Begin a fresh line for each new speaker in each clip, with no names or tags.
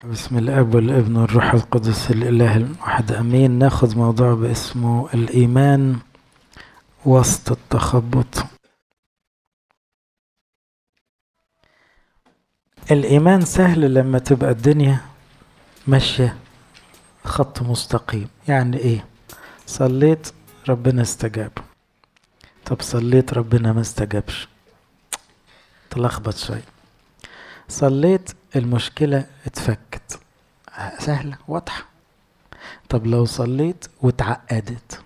بسم الاب والابن والروح القدس الاله الواحد امين ناخذ موضوع باسمه الايمان وسط التخبط الايمان سهل لما تبقى الدنيا ماشيه خط مستقيم يعني ايه صليت ربنا استجاب طب صليت ربنا ما استجابش تلخبط شويه صليت المشكلة اتفكت سهلة واضحة طب لو صليت واتعقدت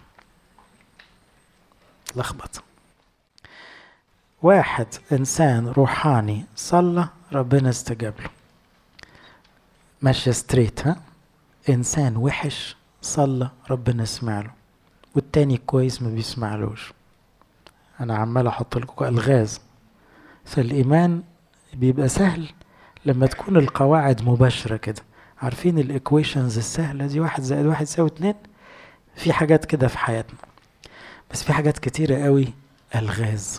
لخبط واحد انسان روحاني صلى ربنا استجاب له ماشية ستريت ها انسان وحش صلى ربنا سمع له والتاني كويس ما بيسمعلوش انا عمال احط لكم الغاز فالايمان بيبقى سهل لما تكون القواعد مباشرة كده عارفين الايكويشنز السهلة دي واحد زائد واحد يساوي اتنين في حاجات كده في حياتنا بس في حاجات كتيرة قوي الغاز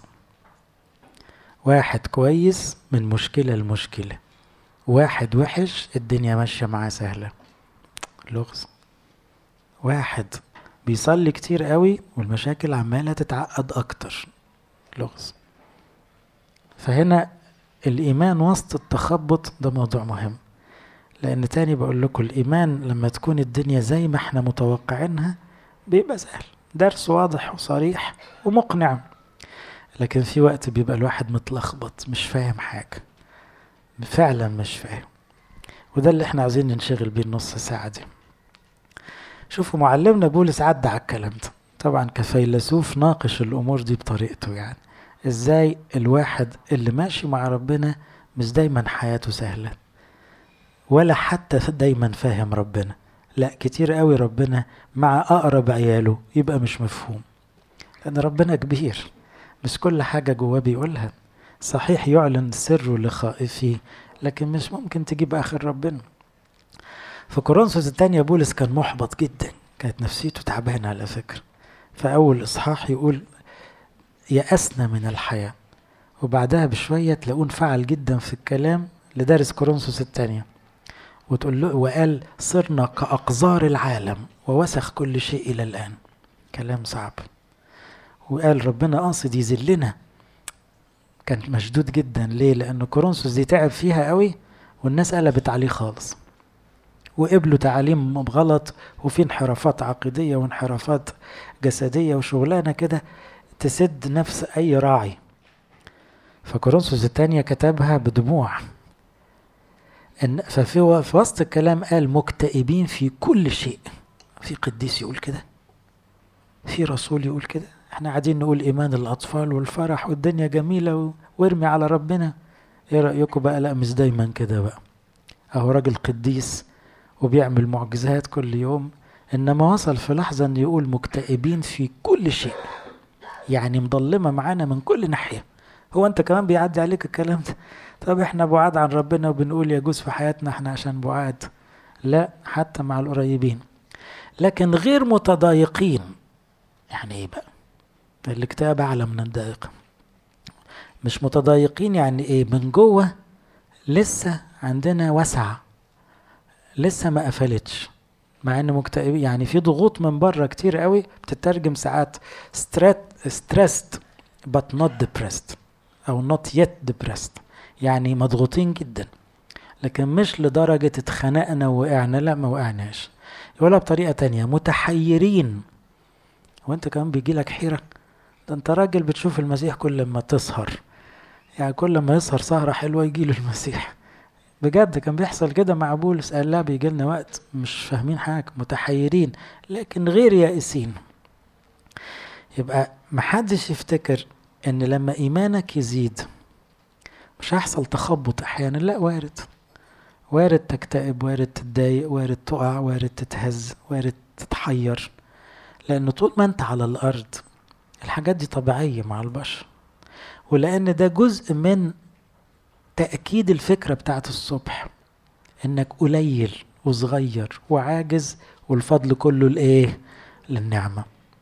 واحد كويس من مشكلة لمشكلة واحد وحش الدنيا ماشية معاه سهلة لغز واحد بيصلي كتير قوي والمشاكل عمالة تتعقد أكتر لغز فهنا الإيمان وسط التخبط ده موضوع مهم لأن تاني بقول لكم الإيمان لما تكون الدنيا زي ما احنا متوقعينها بيبقى سهل درس واضح وصريح ومقنع لكن في وقت بيبقى الواحد متلخبط مش فاهم حاجة فعلا مش فاهم وده اللي احنا عايزين ننشغل بيه النص ساعة دي شوفوا معلمنا بولس عدى على الكلام ده طبعا كفيلسوف ناقش الأمور دي بطريقته يعني ازاي الواحد اللي ماشي مع ربنا مش دايما حياته سهلة ولا حتى دايما فاهم ربنا لا كتير قوي ربنا مع أقرب عياله يبقى مش مفهوم لأن ربنا كبير مش كل حاجة جواه بيقولها صحيح يعلن سره لخائفيه لكن مش ممكن تجيب آخر ربنا في كورنثوس الثانية بولس كان محبط جدا كانت نفسيته تعبانة على فكرة فأول إصحاح يقول يأسنا من الحياة وبعدها بشوية تلاقوه انفعل جدا في الكلام لدارس كورنثوس الثانية وتقول له وقال صرنا كأقذار العالم ووسخ كل شيء إلى الآن كلام صعب وقال ربنا قاصد يذلنا كان مشدود جدا ليه لأن كورنثوس دي تعب فيها قوي والناس قلبت عليه خالص وقبلوا تعاليم غلط وفي انحرافات عقيدية وانحرافات جسدية وشغلانة كده تسد نفس أي راعي فكورنثوس الثانية كتبها بدموع إن ففي في وسط الكلام قال مكتئبين في كل شيء في قديس يقول كده في رسول يقول كده احنا قاعدين نقول إيمان الأطفال والفرح والدنيا جميلة وارمي على ربنا ايه رأيكم بقى لا مش دايما كده بقى اهو راجل قديس وبيعمل معجزات كل يوم انما وصل في لحظة ان يقول مكتئبين في كل شيء يعني مضلمة معانا من كل ناحية هو انت كمان بيعدي عليك الكلام ده طب احنا بعاد عن ربنا وبنقول يجوز في حياتنا احنا عشان بعاد لا حتى مع القريبين لكن غير متضايقين يعني ايه بقى الاكتئاب اعلى من الضيق مش متضايقين يعني ايه من جوه لسه عندنا وسع لسه ما قفلتش مع ان مكتئب يعني في ضغوط من بره كتير قوي بتترجم ساعات stressed but not depressed او not yet depressed يعني مضغوطين جدا لكن مش لدرجة اتخنقنا وقعنا لا ما وقعناش يقولها بطريقة تانية متحيرين وانت كمان بيجي لك حيرة ده انت راجل بتشوف المسيح كل ما تسهر يعني كل ما يسهر سهرة حلوة يجي له المسيح بجد كان بيحصل كده مع بولس قال لا بيجي لنا وقت مش فاهمين حاجة متحيرين لكن غير يائسين يبقى محدش يفتكر ان لما ايمانك يزيد مش هيحصل تخبط احيانا لا وارد وارد تكتئب وارد تتضايق وارد تقع وارد تتهز وارد تتحير لان طول ما انت على الارض الحاجات دي طبيعية مع البشر ولان ده جزء من تأكيد الفكرة بتاعت الصبح انك قليل وصغير وعاجز والفضل كله لايه للنعمة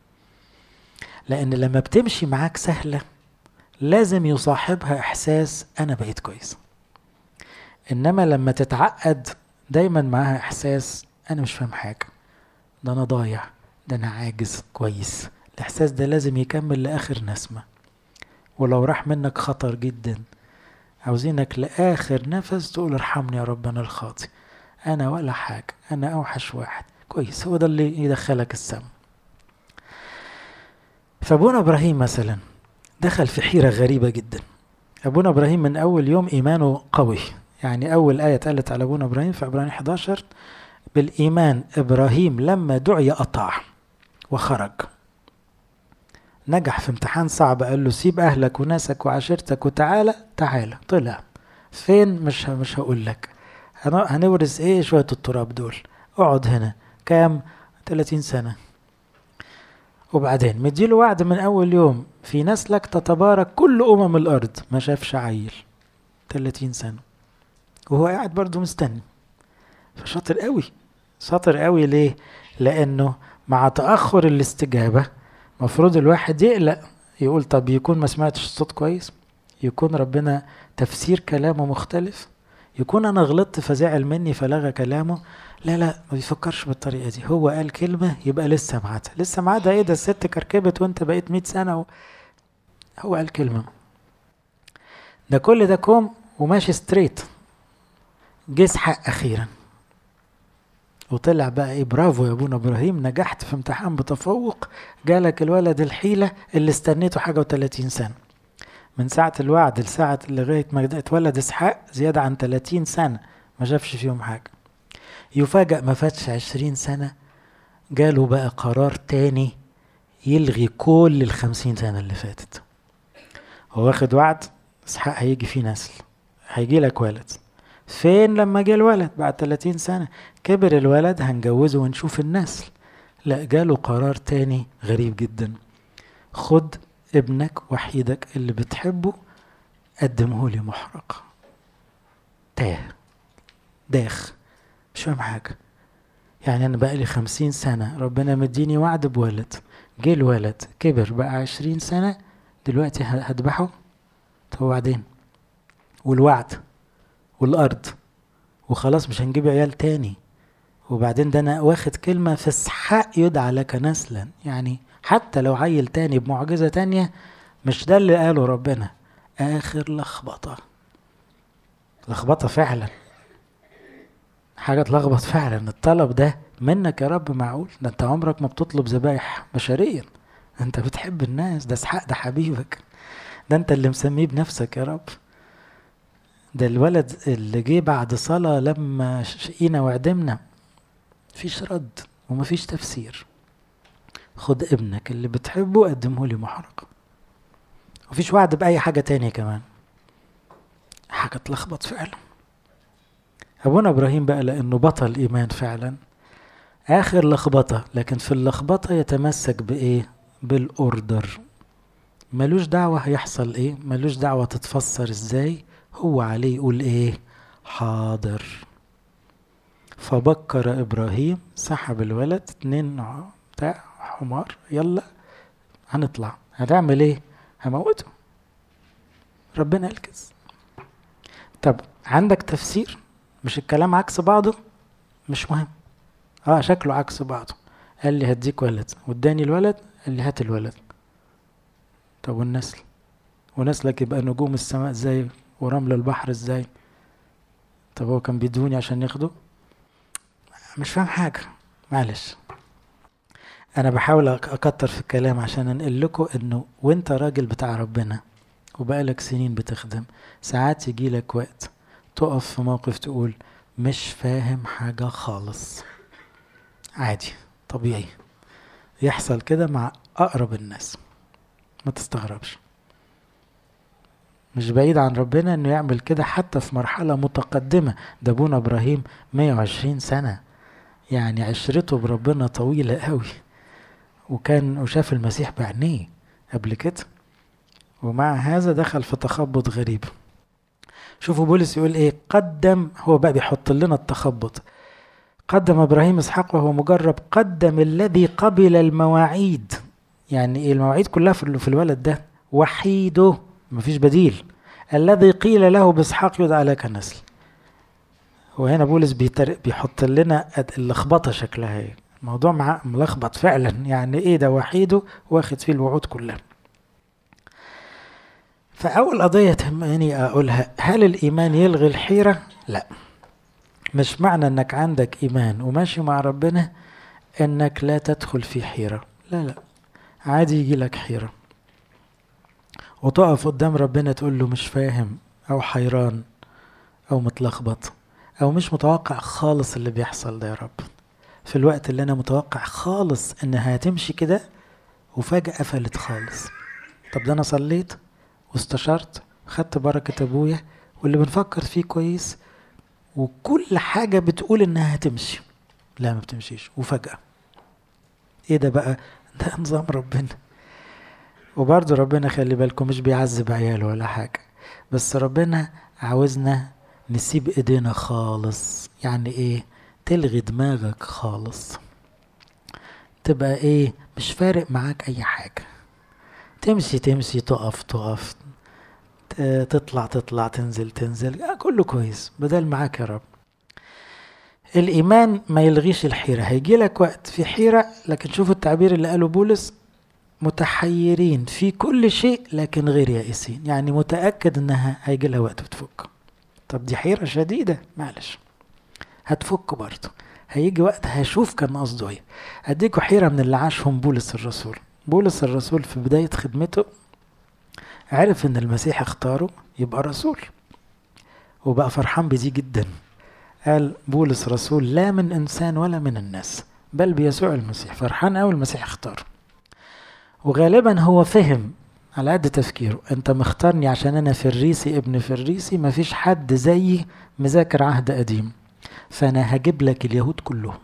لان لما بتمشي معاك سهلة لازم يصاحبها احساس انا بقيت كويس انما لما تتعقد دايما معاها احساس انا مش فاهم حاجه ده انا ضايع ده انا عاجز كويس الاحساس ده لازم يكمل لاخر نسمه ولو راح منك خطر جدا عاوزينك لاخر نفس تقول ارحمني يا رب انا الخاطي انا ولا حاجه انا اوحش واحد كويس هو ده اللي يدخلك السم فابونا ابراهيم مثلا دخل في حيره غريبه جدا ابونا ابراهيم من اول يوم ايمانه قوي يعني اول ايه اتقالت على ابونا ابراهيم في عبراني 11 بالايمان ابراهيم لما دعي اطاع وخرج نجح في امتحان صعب قال له سيب اهلك وناسك وعشيرتك وتعالى تعالى طلع فين مش مش هقول لك هنورث ايه شويه التراب دول اقعد هنا كام 30 سنه وبعدين مديله وعد من اول يوم في نسلك تتبارك كل امم الارض ما شافش عيل 30 سنه وهو قاعد برضه مستني فشاطر قوي شاطر قوي ليه لانه مع تاخر الاستجابه مفروض الواحد يقلق يقول طب يكون ما سمعتش الصوت كويس يكون ربنا تفسير كلامه مختلف يكون انا غلطت فزعل مني فلغى كلامه لا لا ما بيفكرش بالطريقه دي هو قال كلمه يبقى لسه معاها لسه معاها ايه ده الست كركبت وانت بقيت 100 سنه و... هو قال كلمه ده كل ده كوم وماشي ستريت جه اسحاق اخيرا وطلع بقى ايه برافو يا ابونا ابراهيم نجحت في امتحان بتفوق جالك الولد الحيله اللي استنيته حاجه و30 سنه من ساعة الوعد لساعة لغاية ما اتولد اسحاق زيادة عن 30 سنة ما شافش فيهم حاجة يفاجأ ما فاتش 20 سنة جاله بقى قرار تاني يلغي كل الخمسين سنة اللي فاتت هو واخد وعد اسحاق هيجي فيه نسل هيجي لك ولد فين لما جه الولد بعد 30 سنة كبر الولد هنجوزه ونشوف النسل لا جاله قرار تاني غريب جدا خد ابنك وحيدك اللي بتحبه قدمه لي محرق تاه داخ مش فاهم حاجة يعني أنا بقالي خمسين سنة ربنا مديني وعد بولد جه الولد كبر بقى عشرين سنة دلوقتي هذبحه طب وبعدين والوعد والأرض وخلاص مش هنجيب عيال تاني وبعدين ده أنا واخد كلمة فاسحاق يدعى لك نسلا يعني حتى لو عيل تاني بمعجزة تانية مش ده اللي قاله ربنا آخر لخبطة لخبطة فعلا حاجة تلخبط فعلا الطلب ده منك يا رب معقول ده انت عمرك ما بتطلب ذبايح بشريا انت بتحب الناس ده اسحاق ده حبيبك ده انت اللي مسميه بنفسك يا رب ده الولد اللي جه بعد صلاة لما شقينا وعدمنا مفيش رد ومفيش تفسير خد ابنك اللي بتحبه قدمه لي محرق مفيش وعد بأي حاجة تانية كمان حاجة تلخبط فعلا أبونا إبراهيم بقى لأنه بطل إيمان فعلا آخر لخبطة لكن في اللخبطة يتمسك بإيه بالأوردر ملوش دعوة هيحصل إيه ملوش دعوة تتفسر إزاي هو عليه يقول إيه حاضر فبكر إبراهيم سحب الولد اتنين بتاع حمار يلا هنطلع هتعمل ايه هموته ربنا الكز طب عندك تفسير مش الكلام عكس بعضه مش مهم اه شكله عكس بعضه قال لي هديك ولد واداني الولد قال لي هات الولد طب والنسل ونسلك يبقى نجوم السماء ازاي ورمل البحر ازاي طب هو كان بيدوني عشان ياخده مش فاهم حاجة معلش انا بحاول اكتر في الكلام عشان انقل لكم انه وانت راجل بتاع ربنا وبقالك سنين بتخدم ساعات يجي لك وقت تقف في موقف تقول مش فاهم حاجة خالص عادي طبيعي يحصل كده مع أقرب الناس ما تستغربش مش بعيد عن ربنا انه يعمل كده حتى في مرحلة متقدمة ده ابونا ابراهيم 120 سنة يعني عشرته بربنا طويلة قوي وكان وشاف المسيح بعينيه قبل كده ومع هذا دخل في تخبط غريب شوفوا بولس يقول ايه قدم هو بقى بيحط لنا التخبط قدم ابراهيم اسحاق وهو مجرب قدم الذي قبل المواعيد يعني ايه المواعيد كلها في الولد ده وحيده مفيش بديل الذي قيل له باسحاق يدعى لك نسل هو هنا بولس بيتر... بيحط لنا اللخبطه شكلها ايه الموضوع مع ملخبط فعلا يعني ايه ده وحيده واخد فيه الوعود كلها فأول قضية تهمني أقولها هل الإيمان يلغي الحيرة؟ لا مش معنى إنك عندك إيمان وماشي مع ربنا إنك لا تدخل في حيرة لا لا عادي يجي لك حيرة وتقف قدام ربنا تقول له مش فاهم أو حيران أو متلخبط أو مش متوقع خالص اللي بيحصل ده يا رب في الوقت اللي أنا متوقع خالص إنها هتمشي كده وفجأة قفلت خالص طب ده أنا صليت واستشرت خدت بركة أبويا واللي بنفكر فيه كويس وكل حاجة بتقول إنها هتمشي لا ما بتمشيش وفجأة إيه ده بقى ده نظام ربنا وبرضه ربنا خلي بالكم مش بيعذب عياله ولا حاجة بس ربنا عاوزنا نسيب ايدينا خالص يعني ايه تلغي دماغك خالص تبقى ايه مش فارق معاك اي حاجة تمشي تمشي تقف تقف تطلع تطلع تنزل تنزل آه كله كويس بدل معاك يا رب الإيمان ما يلغيش الحيرة هيجي لك وقت في حيرة لكن شوفوا التعبير اللي قاله بولس متحيرين في كل شيء لكن غير يائسين يعني متأكد إنها هيجي لها وقت بتفك طب دي حيرة شديدة معلش هتفك برضه هيجي وقت هشوف كان قصده ايه اديكوا حيرة من اللي عاشهم بولس الرسول بولس الرسول في بداية خدمته عرف ان المسيح اختاره يبقى رسول وبقى فرحان بدي جدا قال بولس رسول لا من انسان ولا من الناس بل بيسوع المسيح فرحان قوي المسيح اختاره وغالبا هو فهم على قد تفكيره انت مختارني عشان انا فريسي ابن فريسي مفيش حد زيي مذاكر عهد قديم فانا هجيب لك اليهود كلهم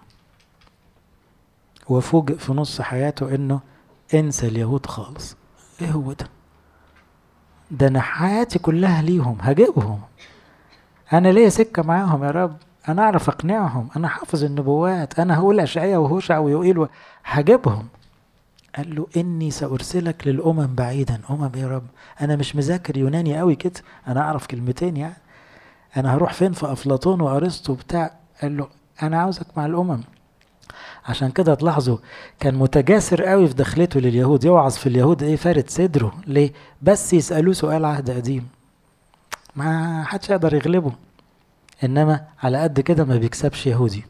وفوجئ في نص حياته انه انسى اليهود خالص ايه هو ده ده انا حياتي كلها ليهم هجيبهم انا ليا سكه معاهم يا رب انا اعرف اقنعهم انا حافظ النبوات انا هقول اشعياء وهوشع ويوئيل هجيبهم قال له اني سارسلك للامم بعيدا امم يا رب انا مش مذاكر يوناني قوي كده انا اعرف كلمتين يعني انا هروح فين في افلاطون وارسطو بتاع قال له انا عاوزك مع الامم عشان كده تلاحظوا كان متجاسر قوي في دخلته لليهود يوعظ في اليهود ايه فارد صدره ليه بس يسالوه سؤال عهد قديم ما حدش يقدر يغلبه انما على قد كده ما بيكسبش يهودي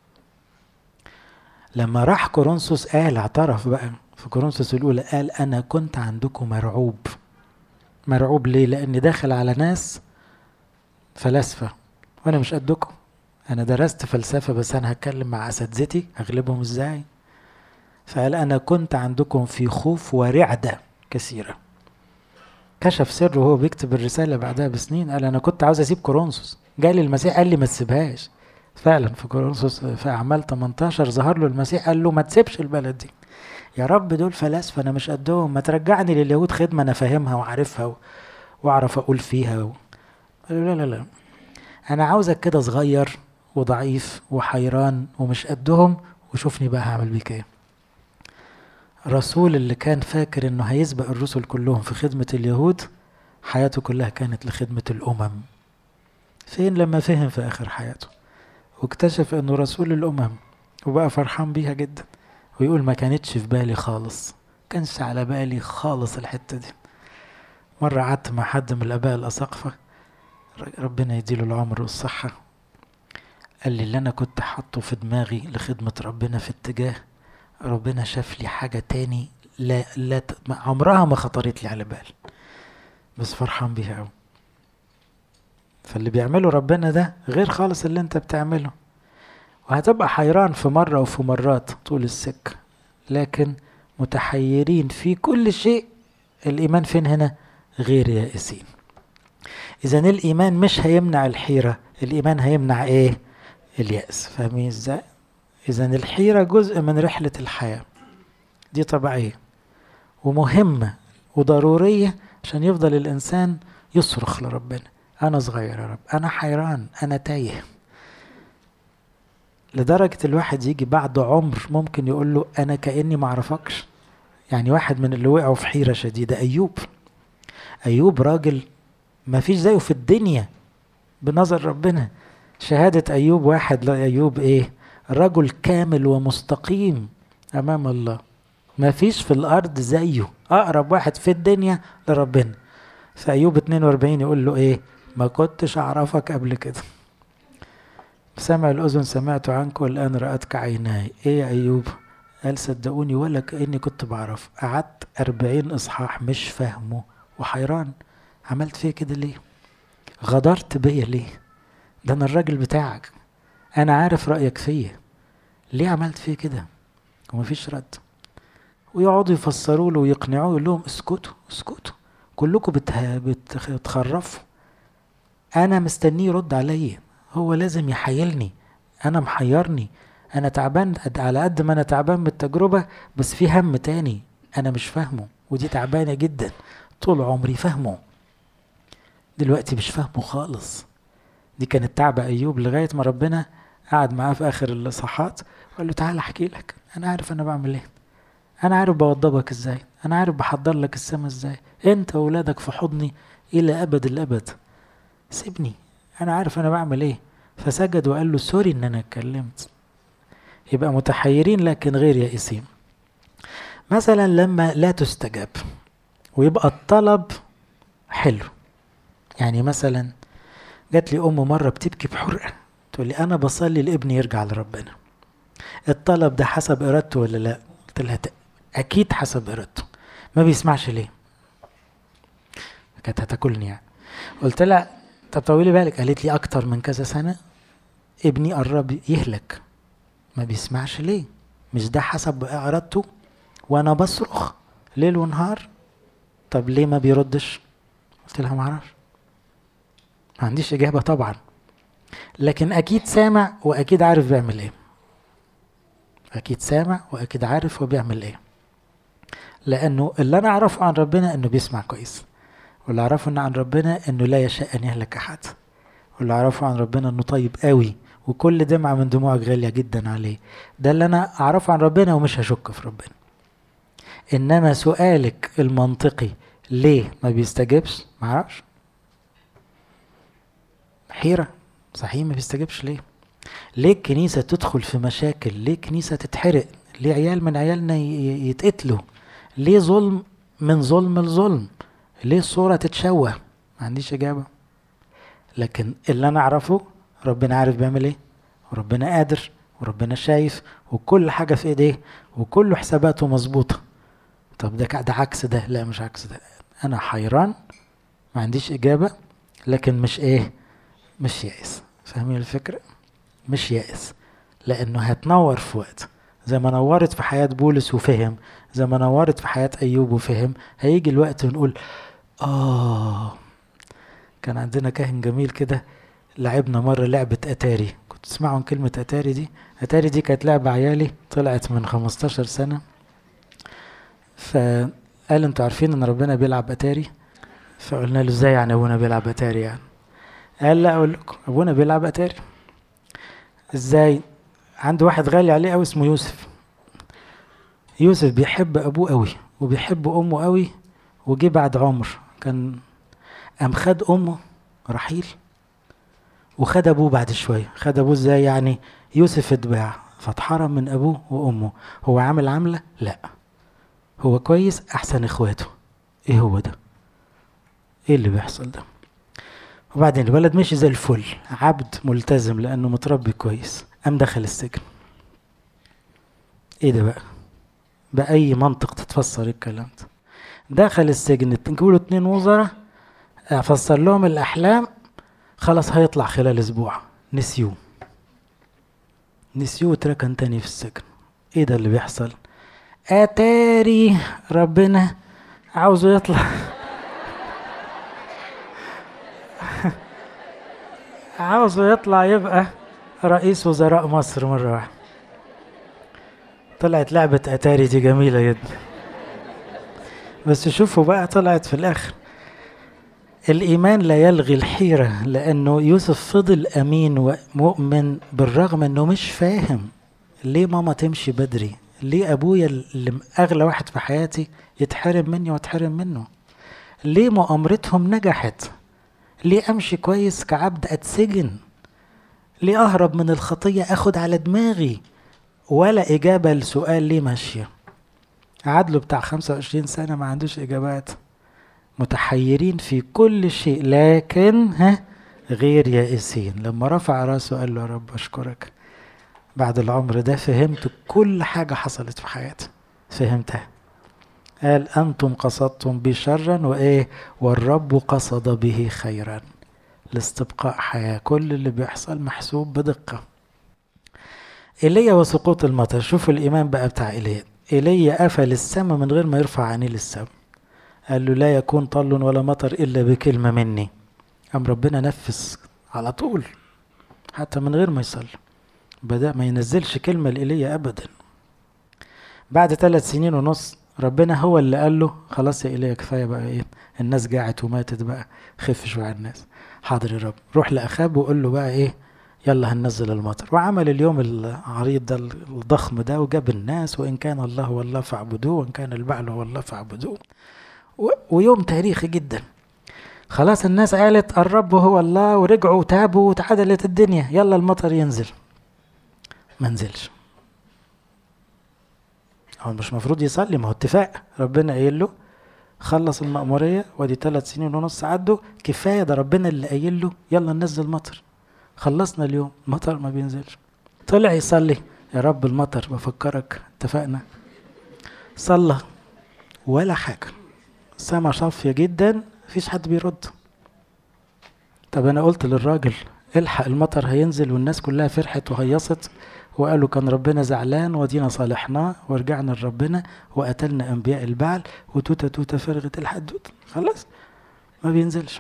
لما راح كورنثوس قال اعترف بقى في كورنثوس الاولى قال انا كنت عندكم مرعوب مرعوب ليه لاني داخل على ناس فلاسفه وانا مش قدكم انا درست فلسفه بس انا هتكلم مع اساتذتي هغلبهم ازاي فقال انا كنت عندكم في خوف ورعده كثيره كشف سره وهو بيكتب الرساله بعدها بسنين قال انا كنت عاوز اسيب كورنثوس جالي المسيح قال لي ما تسيبهاش فعلا في كورنثوس في اعمال 18 ظهر له المسيح قال له ما تسيبش البلد دي يا رب دول فلاسفه انا مش قدهم ما ترجعني لليهود خدمه انا فاهمها وعارفها واعرف اقول فيها و... قال له لا لا لا انا عاوزك كده صغير وضعيف وحيران ومش قدهم وشوفني بقى هعمل بيك ايه رسول اللي كان فاكر انه هيسبق الرسل كلهم في خدمة اليهود حياته كلها كانت لخدمة الأمم فين لما فهم في آخر حياته واكتشف انه رسول الأمم وبقى فرحان بيها جدا ويقول ما كانتش في بالي خالص كانش على بالي خالص الحتة دي مرة قعدت مع حد من الآباء الأساقفة ربنا يديله العمر والصحة قال لي اللي أنا كنت حاطه في دماغي لخدمة ربنا في اتجاه ربنا شاف لي حاجة تاني لا لا عمرها ما خطرت لي على بال بس فرحان بيها أوي فاللي بيعمله ربنا ده غير خالص اللي انت بتعمله وهتبقى حيران في مرة وفي مرات طول السكة لكن متحيرين في كل شيء الإيمان فين هنا غير يائسين إذا الإيمان مش هيمنع الحيرة الإيمان هيمنع إيه اليأس فاهمين إزاي إذا الحيرة جزء من رحلة الحياة دي طبيعية ومهمة وضرورية عشان يفضل الإنسان يصرخ لربنا أنا صغير يا رب أنا حيران أنا تايه لدرجة الواحد يجي بعد عمر ممكن يقول له أنا كأني معرفكش يعني واحد من اللي وقعوا في حيرة شديدة أيوب أيوب راجل ما فيش زيه في الدنيا بنظر ربنا شهادة أيوب واحد لا أيوب إيه رجل كامل ومستقيم أمام الله ما فيش في الأرض زيه أقرب واحد في الدنيا لربنا في أيوب 42 يقول له إيه ما كنتش أعرفك قبل كده سمع الأذن سمعت عنك والآن رأتك عيناي إيه يا أيوب قال صدقوني ولا كأني كنت بعرف قعدت أربعين إصحاح مش فاهمه وحيران عملت فيا كده ليه غدرت بيا ليه ده أنا الراجل بتاعك أنا عارف رأيك فيا ليه عملت فيا كده ومفيش رد ويقعدوا يفسروا له ويقنعوه يقول لهم اسكتوا اسكتوا كلكم بتخرفوا انا مستنيه يرد عليا هو لازم يحيلني انا محيرني انا تعبان على قد ما انا تعبان من التجربة بس في هم تاني انا مش فاهمه ودي تعبانة جدا طول عمري فاهمه دلوقتي مش فاهمه خالص دي كانت تعب ايوب لغاية ما ربنا قعد معاه في اخر الاصحاحات وقال له تعالى احكي لك انا عارف انا بعمل ايه انا عارف بوضبك ازاي انا عارف بحضر لك السما ازاي انت واولادك في حضني الى ابد الابد سيبني انا عارف انا بعمل ايه فسجد وقال له سوري ان انا اتكلمت يبقى متحيرين لكن غير يائسين مثلا لما لا تستجاب ويبقى الطلب حلو يعني مثلا جات لي ام مره بتبكي بحرقه تقول لي انا بصلي لابني يرجع لربنا الطلب ده حسب ارادته ولا لا قلت لها اكيد حسب ارادته ما بيسمعش ليه كانت هتاكلني يعني قلت لها طب طولي بالك قالت لي اكتر من كذا سنه ابني قرب يهلك ما بيسمعش ليه مش ده حسب ارادته وانا بصرخ ليل ونهار طب ليه ما بيردش قلت لها ما اعرفش ما عنديش اجابه طبعا لكن اكيد سامع واكيد عارف بيعمل ايه اكيد سامع واكيد عارف هو بيعمل ايه لانه اللي انا اعرفه عن ربنا انه بيسمع كويس واللي اعرفه عن ربنا انه لا يشاء ان يهلك احد واللي اعرفه عن ربنا انه طيب قوي وكل دمعة من دموعك غالية جدا عليه ده اللي انا اعرفه عن ربنا ومش هشك في ربنا انما سؤالك المنطقي ليه ما بيستجبش معرفش حيرة صحيح ما بيستجبش ليه ليه الكنيسة تدخل في مشاكل ليه الكنيسة تتحرق ليه عيال من عيالنا يتقتلوا ليه ظلم من ظلم لظلم ليه الصورة تتشوه ما عنديش إجابة لكن اللي أنا أعرفه ربنا عارف بيعمل إيه وربنا قادر وربنا شايف وكل حاجة في إيديه وكل حساباته مظبوطة طب ده ده عكس ده لا مش عكس ده أنا حيران ما عنديش إجابة لكن مش إيه مش يائس فاهمين الفكرة مش يائس لأنه هتنور في وقت زي ما نورت في حياة بولس وفهم زي ما نورت في حياة أيوب وفهم هيجي الوقت ونقول آه كان عندنا كاهن جميل كده لعبنا مرة لعبة أتاري كنت تسمعوا كلمة أتاري دي أتاري دي كانت لعبة عيالي طلعت من 15 سنة فقال انتوا عارفين ان ربنا بيلعب أتاري فقلنا له ازاي يعني ابونا بيلعب أتاري يعني قال لا اقول لكم ابونا بيلعب أتاري ازاي عنده واحد غالي عليه قوي اسمه يوسف يوسف بيحب ابوه قوي وبيحب امه قوي وجي بعد عمر كان قام خد امه رحيل وخد ابوه بعد شويه خد ابوه ازاي يعني يوسف اتباع فاتحرم من ابوه وامه هو عامل عامله لا هو كويس احسن اخواته ايه هو ده ايه اللي بيحصل ده وبعدين الولد مشي زي الفل عبد ملتزم لانه متربي كويس قام دخل السجن ايه ده بقى بأي منطق تتفسر الكلام ده دخل السجن تقولوا اتنين وزراء فسر لهم الأحلام خلاص هيطلع خلال أسبوع نسيوه نسيوه اتركن تاني في السجن ايه ده اللي بيحصل اتاري ربنا عاوزه يطلع عاوزه يطلع يبقى رئيس وزراء مصر مرة واحدة طلعت لعبة أتاري دي جميلة جدا بس شوفوا بقى طلعت في الآخر الإيمان لا يلغي الحيرة لأنه يوسف فضل أمين ومؤمن بالرغم أنه مش فاهم ليه ماما تمشي بدري ليه أبويا اللي أغلى واحد في حياتي يتحرم مني واتحرم منه ليه مؤامرتهم نجحت ليه أمشي كويس كعبد أتسجن ليه أهرب من الخطية أخد على دماغي ولا إجابة لسؤال ليه ماشية قعد له بتاع 25 سنة ما عندوش إجابات متحيرين في كل شيء لكن ها غير يائسين لما رفع راسه قال له يا رب أشكرك بعد العمر ده فهمت كل حاجة حصلت في حياتي فهمتها قال أنتم قصدتم بي شرا وإيه والرب قصد به خيرا لاستبقاء حياة كل اللي بيحصل محسوب بدقة إيليا وسقوط المطر شوفوا الإيمان بقى بتاع إيليا إيليا قفل السماء من غير ما يرفع عينيه للسماء قال له لا يكون طل ولا مطر إلا بكلمة مني قام ربنا نفذ على طول حتى من غير ما يصلي بدأ ما ينزلش كلمة لإيليا أبدا بعد ثلاث سنين ونص ربنا هو اللي قال له خلاص يا إيليا كفاية بقى إيه الناس جاعت وماتت بقى خف شوية على الناس حاضر يا رب روح لأخاب وقول له بقى إيه يلا هننزل المطر وعمل اليوم العريض ده الضخم ده وجاب الناس وإن كان الله هو الله فاعبدوه وإن كان البعل هو الله فاعبدوه ويوم تاريخي جدا خلاص الناس قالت الرب هو الله ورجعوا وتابوا وتعدلت الدنيا يلا المطر ينزل ما نزلش هو مش مفروض يصلي ما هو اتفاق ربنا قايل له خلص المأمورية ودي ثلاث سنين ونص عدوا كفاية ده ربنا اللي قايل له يلا ننزل مطر خلصنا اليوم مطر ما بينزلش طلع يصلي يا رب المطر بفكرك اتفقنا صلى ولا حاجة سما صافية جدا مفيش حد بيرد طب انا قلت للراجل الحق المطر هينزل والناس كلها فرحت وهيصت وقالوا كان ربنا زعلان ودينا صالحناه ورجعنا لربنا وقتلنا انبياء البعل وتوتة توتة فرغت الحدود خلاص ما بينزلش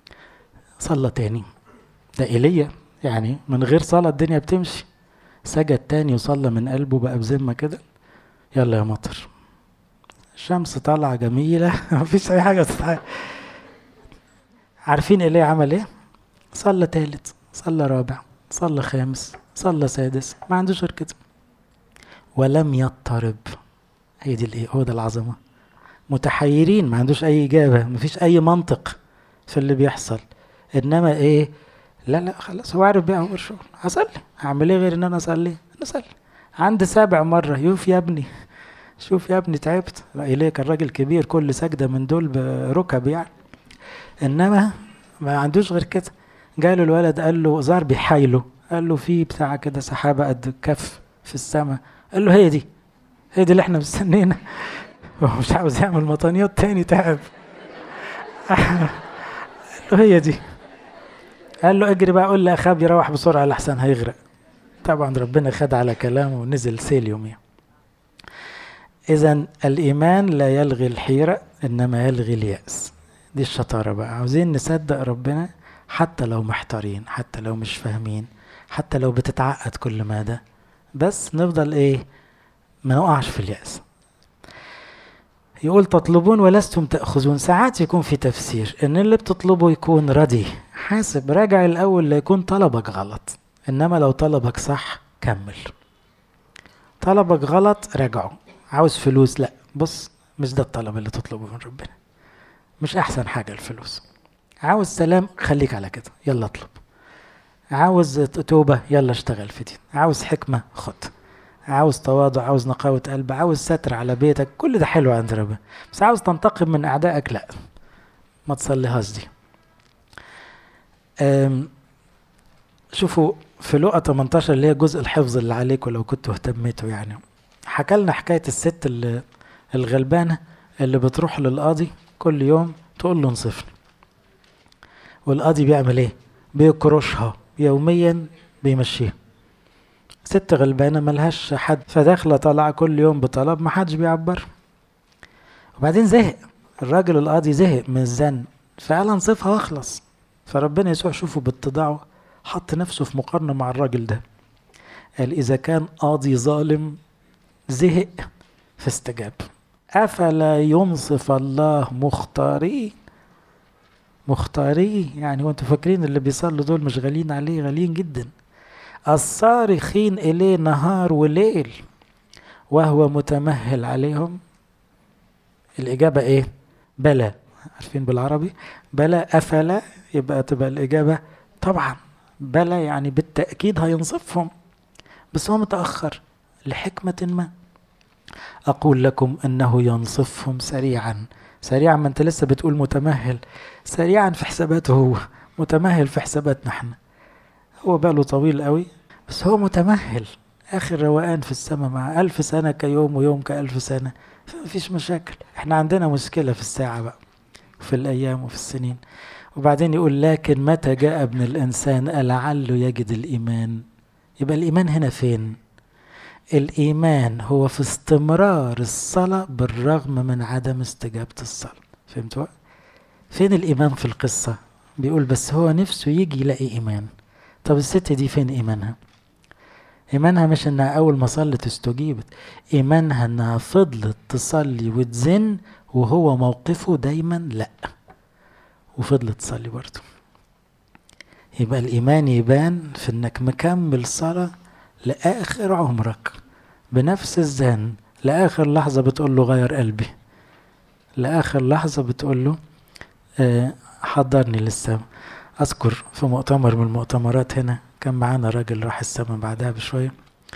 صلى تاني ده ايليا يعني من غير صلاة الدنيا بتمشي سجد تاني وصلى من قلبه بقى بذمة كده يلا يا مطر الشمس طالعة جميلة مفيش أي حاجة تتحقق عارفين ايليا عمل ايه؟ صلى تالت صلى رابع صلى خامس صلى سادس ما عندوش غير كده ولم يضطرب هي دي الايه هو ده العظمه متحيرين ما عندوش اي اجابه ما فيش اي منطق في اللي بيحصل انما ايه لا لا خلاص هو عارف بقى هو الشغل هصلي هعمل ايه غير ان انا اصلي انا اصلي عند سابع مره يوف يا ابني شوف يا ابني تعبت إليه كان راجل كبير كل سجدة من دول بركب يعني إنما ما عندوش غير كده جاله الولد قال له ظهر بيحايله قال له في بتاع كده سحابة قد كف في السماء قال له هي دي هي دي اللي احنا مستنينا هو مش عاوز يعمل مطانيات تاني تعب قال له هي دي قال له اجري بقى قول لاخاب يروح بسرعة لحسن هيغرق طبعا ربنا خد على كلامه ونزل سيل يوميا إذا الإيمان لا يلغي الحيرة إنما يلغي اليأس دي الشطارة بقى عاوزين نصدق ربنا حتى لو محتارين حتى لو مش فاهمين حتى لو بتتعقد كل مدى بس نفضل ايه ما نقعش في اليأس يقول تطلبون ولستم تأخذون ساعات يكون في تفسير ان اللي بتطلبه يكون ردي حاسب راجع الاول لا يكون طلبك غلط انما لو طلبك صح كمل طلبك غلط راجعه عاوز فلوس لا بص مش ده الطلب اللي تطلبه من ربنا مش احسن حاجه الفلوس عاوز سلام خليك على كده يلا اطلب عاوز توبه يلا اشتغل في دي عاوز حكمه خد عاوز تواضع عاوز نقاوة قلب عاوز ستر على بيتك كل ده حلو عند ربنا بس عاوز تنتقم من أعدائك لا ما تصليهاش دي شوفوا في لقى 18 اللي هي جزء الحفظ اللي عليكم لو كنتوا اهتميتوا يعني حكى لنا حكاية الست اللي الغلبانة اللي بتروح للقاضي كل يوم تقول له انصفني والقاضي بيعمل ايه بيكرشها يوميا بيمشيها ست غلبانة ملهاش حد فداخلة طالعة كل يوم بطلب محدش بيعبر وبعدين زهق الراجل القاضي زهق من الزن فقال انصفها واخلص فربنا يسوع شوفه باتضاعه حط نفسه في مقارنة مع الراجل ده قال إذا كان قاضي ظالم زهق فاستجاب أفلا ينصف الله مختارين مختارين يعني وانتوا فاكرين اللي بيصلوا دول مش غاليين عليه غاليين جدا الصارخين إليه نهار وليل وهو متمهل عليهم الإجابة إيه؟ بلى عارفين بالعربي بلى أفلا يبقى تبقى الإجابة طبعا بلى يعني بالتأكيد هينصفهم بس هو متأخر لحكمة ما أقول لكم أنه ينصفهم سريعا سريعا ما أنت لسه بتقول متمهل سريعا في حساباته هو متمهل في حساباتنا احنا هو باله طويل قوي بس هو متمهل آخر روقان في السماء مع ألف سنة كيوم ويوم كألف سنة مفيش مشاكل احنا عندنا مشكلة في الساعة بقى في الأيام وفي السنين وبعدين يقول لكن متى جاء ابن الإنسان ألعله يجد الإيمان يبقى الإيمان هنا فين الإيمان هو في استمرار الصلاة بالرغم من عدم استجابة الصلاة فهمتوا فين الإيمان في القصة بيقول بس هو نفسه يجي يلاقي إيمان طب الست دي فين إيمانها إيمانها مش إنها أول ما صلت استجيبت إيمانها إنها فضلت تصلي وتزن وهو موقفه دايما لأ وفضلت تصلي برضه يبقى الإيمان يبان في إنك مكمل صلاة لآخر عمرك بنفس الزن لآخر لحظة بتقول له غير قلبي لآخر لحظة بتقول له آه حضرني للسما أذكر في مؤتمر من المؤتمرات هنا كان معانا راجل راح السما بعدها بشوية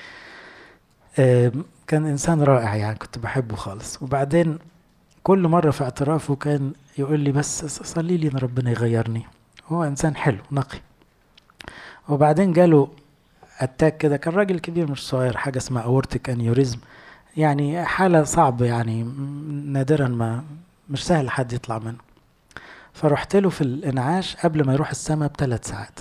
آه كان إنسان رائع يعني كنت بحبه خالص وبعدين كل مرة في اعترافه كان يقول لي بس صلي لي ان ربنا يغيرني هو انسان حلو نقي وبعدين جاله اتاك كده كان راجل كبير مش صغير حاجة اسمها اورتيك انيوريزم يعني حالة صعبة يعني نادرا ما مش سهل حد يطلع منه فرحت له في الانعاش قبل ما يروح السما بثلاث ساعات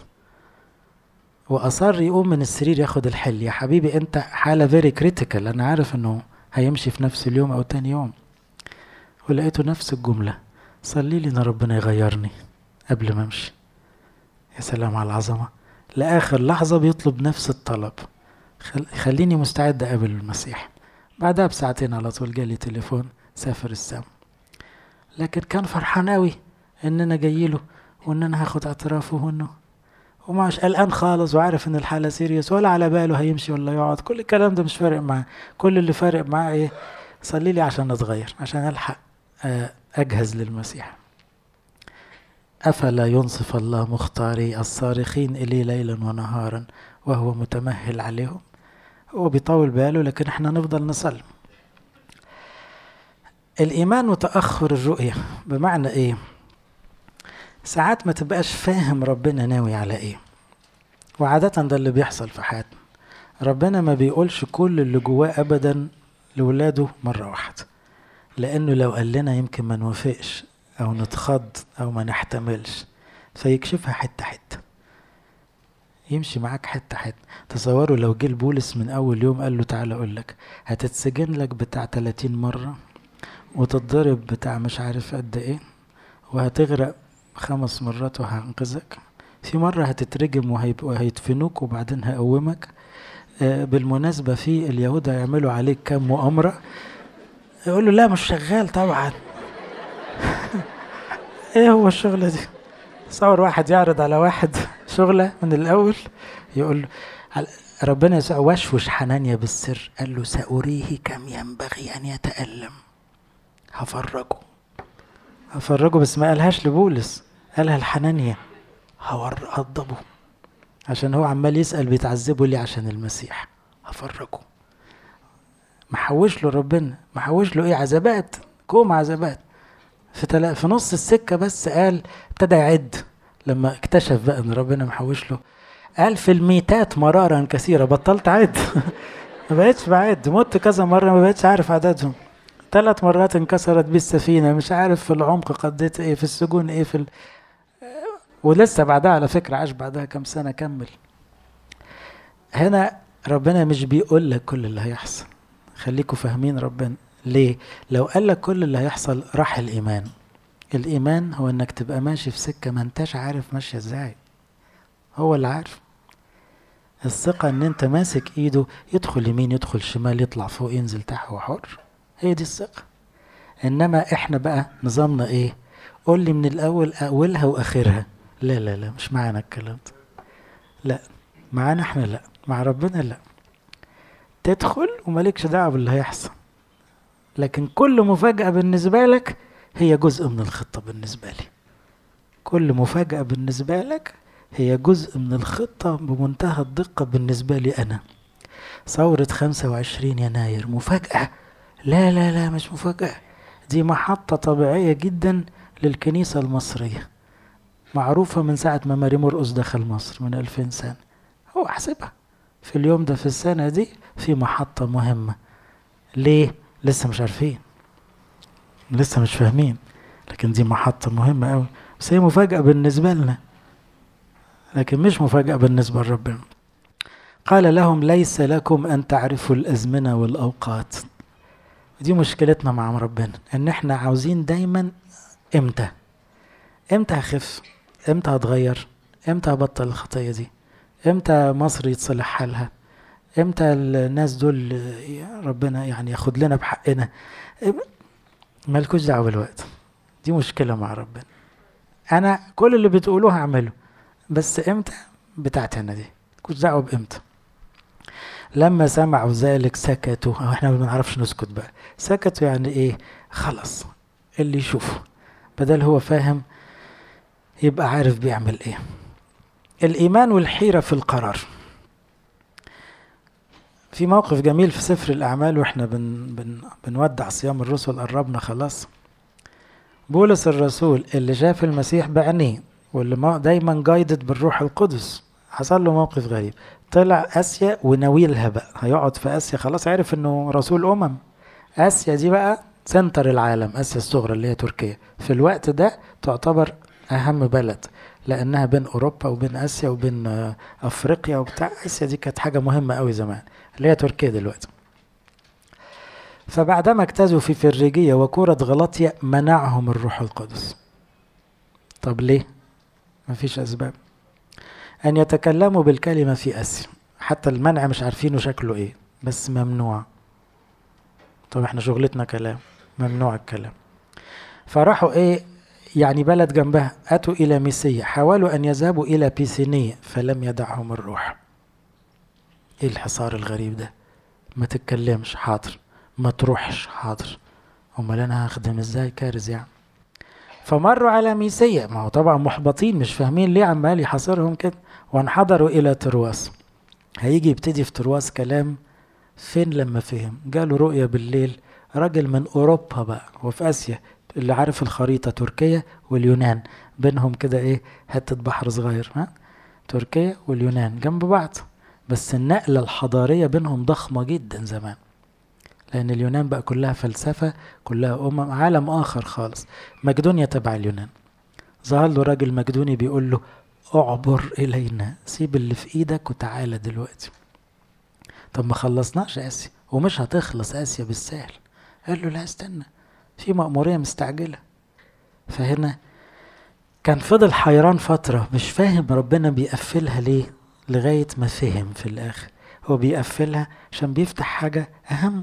واصر يقوم من السرير ياخد الحل يا حبيبي انت حالة فيري كريتيكال انا عارف انه هيمشي في نفس اليوم او تاني يوم ولقيته نفس الجملة صلي لي ان ربنا يغيرني قبل ما امشي يا سلام على العظمة لآخر لحظة بيطلب نفس الطلب خليني مستعد أقابل المسيح بعدها بساعتين على طول جالي تليفون سافر السما لكن كان فرحان أوي إن أنا جايله وإن أنا هاخد اعترافه وإنه ومش قلقان خالص وعارف إن الحالة سيريس ولا على باله هيمشي ولا يقعد كل الكلام ده مش فارق معاه كل اللي فارق معاه إيه صلي لي عشان أتغير عشان ألحق أجهز للمسيح أفلا ينصف الله مختاري الصارخين إليه ليلا ونهارا وهو متمهل عليهم هو بيطول باله لكن احنا نفضل نصلي الإيمان وتأخر الرؤية بمعنى إيه ساعات ما تبقاش فاهم ربنا ناوي على إيه وعادة ده اللي بيحصل في حياتنا ربنا ما بيقولش كل اللي جواه أبدا لولاده مرة واحدة لأنه لو قال لنا يمكن ما نوافقش أو نتخض أو ما نحتملش فيكشفها حتة حتة يمشي معاك حتة حتة تصوروا لو جه بولس من أول يوم قال له تعالى أقول لك هتتسجن لك بتاع 30 مرة وتتضرب بتاع مش عارف قد إيه وهتغرق خمس مرات وهنقذك في مرة هتترجم وهيدفنوك وبعدين هقومك آه بالمناسبة في اليهود هيعملوا عليك كام مؤامرة يقول له لا مش شغال طبعا ايه هو الشغلة دي تصور واحد يعرض على واحد شغلة من الأول يقول له ربنا يسوع وشوش حنانيا بالسر قال له سأريه كم ينبغي أن يتألم هفرجه هفرجه بس ما قالهاش لبولس قالها لحنانيا هضبه عشان هو عمال يسأل بيتعذبوا ليه عشان المسيح هفرجه محوش له ربنا محوش له ايه عذابات كوم عذابات في تلا في نص السكه بس قال ابتدى يعد لما اكتشف بقى ان ربنا محوش له قال في الميتات مرارا كثيره بطلت عد ما بقتش بعد مت كذا مره ما بقتش عارف عددهم ثلاث مرات انكسرت بي السفينه مش عارف في العمق قضيت ايه في السجون ايه في ال... ولسه بعدها على فكره عاش بعدها كم سنه كمل هنا ربنا مش بيقول لك كل اللي هيحصل خليكوا فاهمين ربنا ليه لو قال لك كل اللي هيحصل راح الايمان الايمان هو انك تبقى ماشي في سكه ما انتش عارف ماشيه ازاي هو اللي عارف الثقه ان انت ماسك ايده يدخل يمين يدخل شمال يطلع فوق ينزل تحت هو حر هي دي الثقه انما احنا بقى نظامنا ايه قول لي من الاول اولها واخرها لا لا لا مش معانا الكلام ده لا معانا احنا لا مع ربنا لا تدخل ومالكش دعوه باللي هيحصل لكن كل مفاجأة بالنسبة لك هي جزء من الخطة بالنسبة لي كل مفاجأة بالنسبة لك هي جزء من الخطة بمنتهى الدقة بالنسبة لي أنا ثورة 25 يناير مفاجأة لا لا لا مش مفاجأة دي محطة طبيعية جدا للكنيسة المصرية معروفة من ساعة ما ماري مرقس دخل مصر من 2000 سنة هو حسبها في اليوم ده في السنة دي في محطة مهمة ليه؟ لسه مش عارفين لسه مش فاهمين لكن دي محطة مهمة أوي بس هي مفاجأة بالنسبة لنا لكن مش مفاجأة بالنسبة لربنا قال لهم ليس لكم أن تعرفوا الأزمنة والأوقات دي مشكلتنا مع ربنا ان احنا عاوزين دايما امتى امتى هخف امتى هتغير امتى هبطل الخطية دي امتى مصر يتصلح حالها امتى الناس دول ربنا يعني ياخد لنا بحقنا مالكوش دعوه بالوقت دي مشكله مع ربنا انا كل اللي بتقولوه هعمله بس امتى بتاعتي انا دي مالكوش دعوه بامتى لما سمعوا ذلك سكتوا أو احنا ما بنعرفش نسكت بقى سكتوا يعني ايه خلاص اللي يشوفه بدل هو فاهم يبقى عارف بيعمل ايه الايمان والحيره في القرار في موقف جميل في سفر الأعمال وإحنا بن بن بنودع صيام الرسل قربنا خلاص بولس الرسول اللي شاف المسيح بعينيه واللي دايما جايدد بالروح القدس حصل له موقف غريب طلع آسيا وناويلها بقى هيقعد في آسيا خلاص عرف إنه رسول أمم آسيا دي بقى سنتر العالم آسيا الصغرى اللي هي تركيا في الوقت ده تعتبر أهم بلد لأنها بين أوروبا وبين آسيا وبين أفريقيا وبتاع آسيا دي كانت حاجة مهمة أوي زمان اللي هي تركيا دلوقتي فبعدما اجتازوا في فريجية وكرة غلطية منعهم الروح القدس طب ليه؟ مفيش أسباب أن يتكلموا بالكلمة في آسيا حتى المنع مش عارفينه شكله إيه بس ممنوع طب احنا شغلتنا كلام ممنوع الكلام فراحوا ايه يعني بلد جنبها أتوا إلى ميسية حاولوا أن يذهبوا إلى بيسينية فلم يدعهم الروح ايه الحصار الغريب ده ما تتكلمش حاضر ما تروحش حاضر امال انا هخدم ازاي كارز يعني فمروا على ميسية ما هو طبعا محبطين مش فاهمين ليه عمال يحاصرهم كده وانحدروا الى ترواس هيجي يبتدي في ترواس كلام فين لما فهم جاله رؤية بالليل راجل من اوروبا بقى وفي اسيا اللي عارف الخريطة تركيا واليونان بينهم كده ايه حتة بحر صغير ها تركيا واليونان جنب بعض بس النقلة الحضارية بينهم ضخمة جدا زمان لأن اليونان بقى كلها فلسفة كلها أمم عالم آخر خالص مقدونيا تبع اليونان ظهر له راجل مقدوني بيقول له اعبر إلينا سيب اللي في إيدك وتعالى دلوقتي طب ما خلصناش آسيا ومش هتخلص آسيا بالسهل قال له لا استنى في مأمورية مستعجلة فهنا كان فضل حيران فترة مش فاهم ربنا بيقفلها ليه لغاية ما فهم في الآخر هو بيقفلها عشان بيفتح حاجة أهم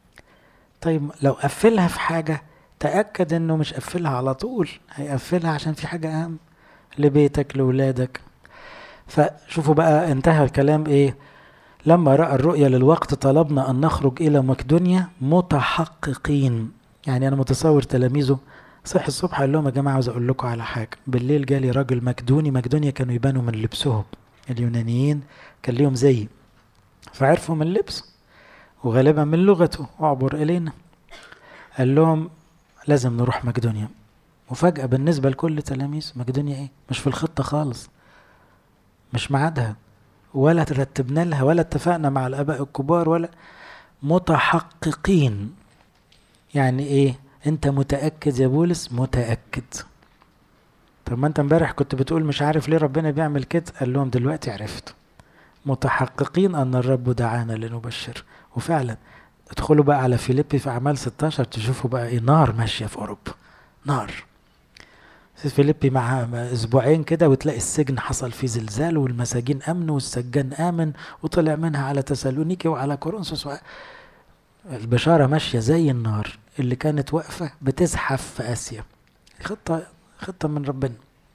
طيب لو قفلها في حاجة تأكد إنه مش قفلها على طول هيقفلها عشان في حاجة أهم لبيتك لولادك فشوفوا بقى انتهى الكلام إيه لما رأى الرؤيا للوقت طلبنا أن نخرج إلى مقدونيا متحققين يعني أنا متصور تلاميذه صح الصبح قال لهم يا جماعة عاوز أقول لكم على حاجة بالليل جالي راجل مقدوني مقدونيا كانوا يبانوا من لبسهم اليونانيين كان ليهم زي فعرفوا من لبسه وغالبا من لغته اعبر إلينا قال لهم لازم نروح مقدونيا مفاجأة بالنسبة لكل تلاميذ مقدونيا ايه مش في الخطة خالص مش ميعادها ولا ترتبنا لها ولا اتفقنا مع الآباء الكبار ولا متحققين يعني ايه انت متأكد يا بولس متأكد طب ما انت امبارح كنت بتقول مش عارف ليه ربنا بيعمل كده قال لهم دلوقتي عرفت متحققين ان الرب دعانا لنبشر وفعلا ادخلوا بقى على فيليبي في اعمال 16 تشوفوا بقى ايه نار ماشيه في اوروبا نار في فيليبي مع اسبوعين كده وتلاقي السجن حصل فيه زلزال والمساجين امنوا والسجان امن وطلع منها على تسالونيكي وعلى كورنثوس البشاره ماشيه زي النار اللي كانت واقفه بتزحف في اسيا خطه خطه من ربنا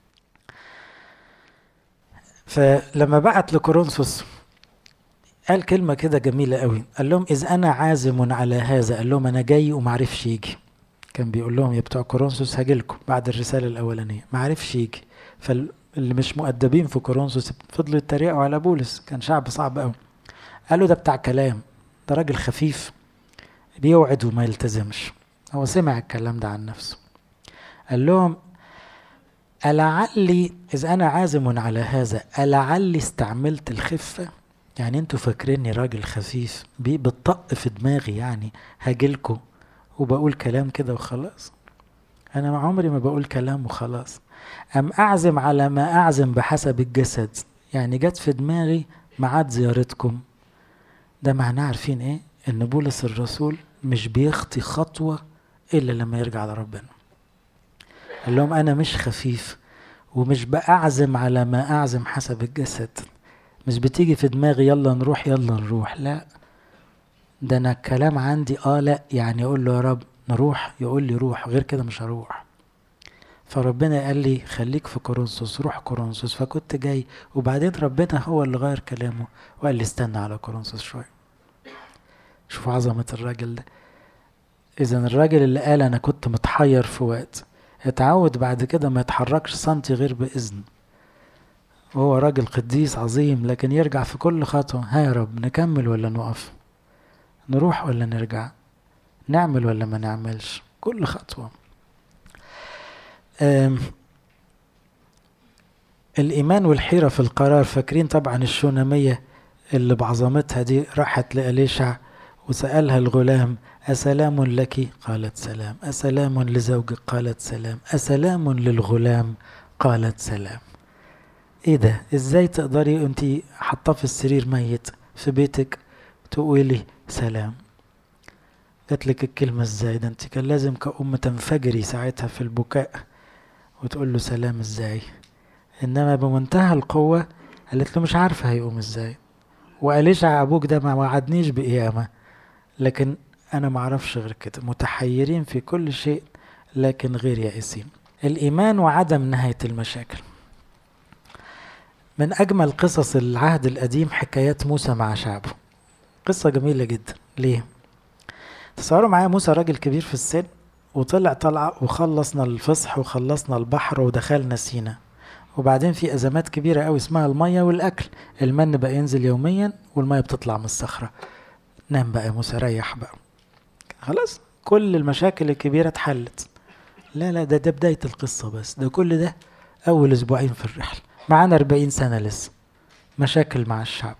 فلما بعت لكورنثوس قال كلمة كده جميلة قوي قال لهم إذ أنا عازم على هذا قال لهم أنا جاي ومعرفش يجي كان بيقول لهم يا بتوع كورنثوس هاجيلكم بعد الرسالة الأولانية معرفش يجي اللي مش مؤدبين في كورنثوس فضلوا يتريقوا على بولس كان شعب صعب قوي قالوا ده بتاع كلام ده راجل خفيف بيوعد وما يلتزمش هو سمع الكلام ده عن نفسه قال لهم ألعلي إذا أنا عازم على هذا ألعلي استعملت الخفة يعني انتوا فاكريني راجل خفيف بتطق في دماغي يعني هاجيلكوا وبقول كلام كده وخلاص أنا مع عمري ما بقول كلام وخلاص أم أعزم على ما أعزم بحسب الجسد يعني جت في دماغي ميعاد زيارتكم ده معناه عارفين إيه؟ إن بولس الرسول مش بيخطي خطوة إلا لما يرجع لربنا قال لهم أنا مش خفيف ومش بأعزم على ما أعزم حسب الجسد مش بتيجي في دماغي يلا نروح يلا نروح لا ده أنا الكلام عندي آه لا يعني أقول له يا رب نروح يقول لي روح غير كده مش هروح فربنا قال لي خليك في كورنثوس روح كورنثوس فكنت جاي وبعدين ربنا هو اللي غير كلامه وقال لي استنى على كورنثوس شويه شوف عظمة الراجل ده إذا الراجل اللي قال أنا كنت متحير في وقت اتعود بعد كده ما يتحركش سنتي غير بإذن وهو راجل قديس عظيم لكن يرجع في كل خطوة ها يا رب نكمل ولا نقف نروح ولا نرجع نعمل ولا ما نعملش كل خطوة الإيمان والحيرة في القرار فاكرين طبعا الشونامية اللي بعظمتها دي راحت لأليشع وسألها الغلام أسلام لك قالت سلام أسلام لزوجك قالت سلام أسلام للغلام قالت سلام ايه ده ازاي تقدري انت حاطاه في السرير ميت في بيتك تقولي سلام جات لك الكلمة ازاي ده انت كان لازم كأم تنفجري ساعتها في البكاء وتقول له سلام ازاي انما بمنتهى القوة قالت له مش عارفة هيقوم ازاي وقاليشع ابوك ده ما وعدنيش بقيامة لكن انا معرفش غير كده متحيرين في كل شيء لكن غير يائسين الايمان وعدم نهاية المشاكل من اجمل قصص العهد القديم حكايات موسى مع شعبه قصة جميلة جدا ليه تصوروا معايا موسى راجل كبير في السن وطلع طلعة وخلصنا الفصح وخلصنا البحر ودخلنا سينا وبعدين في أزمات كبيرة أوي اسمها المية والأكل المن بقى ينزل يوميا والمية بتطلع من الصخرة نام بقى يا موسى ريح بقى خلاص كل المشاكل الكبيرة اتحلت لا لا ده ده بداية القصة بس ده كل ده أول أسبوعين في الرحلة معانا أربعين سنة لسه مشاكل مع الشعب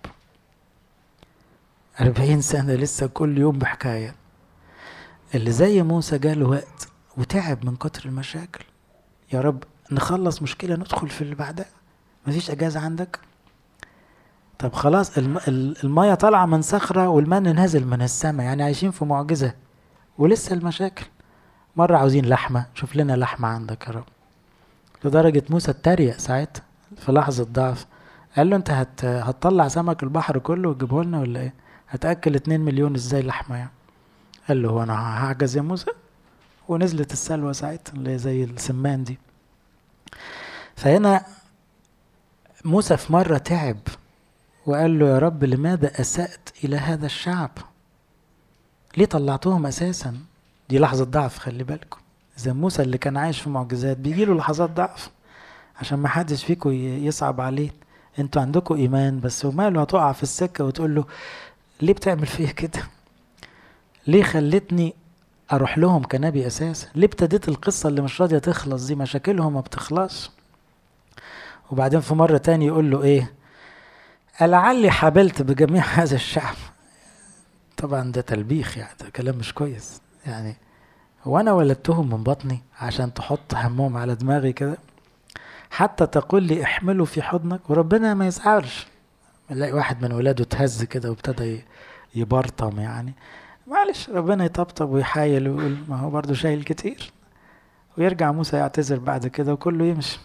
أربعين سنة لسه كل يوم بحكاية اللي زي موسى جاله وقت وتعب من كتر المشاكل يا رب نخلص مشكلة ندخل في اللي بعدها مفيش أجازة عندك طب خلاص الم... المية طالعة من صخرة والمن نازل من السماء يعني عايشين في معجزة ولسه المشاكل مرة عاوزين لحمة شوف لنا لحمة عندك يا رب لدرجة موسى اتريق ساعتها في لحظة ضعف قال له انت هت... هتطلع سمك البحر كله وتجيبه لنا ولا ايه هتأكل اتنين مليون ازاي لحمة يعني قال له هو انا هعجز يا موسى ونزلت السلوى ساعتها اللي زي السمان دي فهنا موسى في مرة تعب وقال له يا رب لماذا أسأت إلى هذا الشعب ليه طلعتهم أساسا دي لحظة ضعف خلي بالكم زي موسى اللي كان عايش في معجزات بيجيله لحظات ضعف عشان ما حدش فيكم يصعب عليه انتوا عندكم ايمان بس وماله هتقع في السكه وتقول له ليه بتعمل فيا كده ليه خلتني اروح لهم كنبي اساسا ليه ابتديت القصه اللي مش راضيه تخلص دي مشاكلهم ما بتخلصش وبعدين في مره تاني يقول له ايه لعلي حبلت بجميع هذا الشعب طبعا ده تلبيخ يعني ده كلام مش كويس يعني هو انا ولدتهم من بطني عشان تحط همهم على دماغي كده حتى تقول لي احمله في حضنك وربنا ما يزعلش نلاقي واحد من ولاده اتهز كده وابتدى يبرطم يعني معلش ربنا يطبطب ويحايل ويقول ما هو برضه شايل كتير ويرجع موسى يعتذر بعد كده وكله يمشي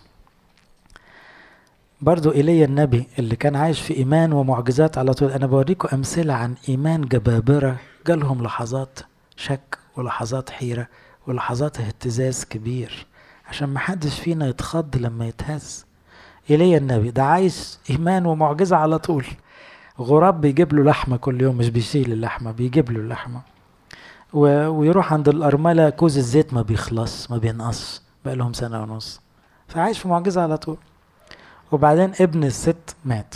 برضو إيليا النبي اللي كان عايش في إيمان ومعجزات على طول أنا بوريكم أمثلة عن إيمان جبابرة جالهم لحظات شك ولحظات حيرة ولحظات اهتزاز كبير عشان ما حدش فينا يتخض لما يتهز إيليا النبي ده عايز إيمان ومعجزة على طول غراب بيجيب له لحمة كل يوم مش بيشيل اللحمة بيجيب له اللحمة و... ويروح عند الأرملة كوز الزيت ما بيخلص ما بينقص بقى لهم سنة ونص فعايش في معجزة على طول وبعدين ابن الست مات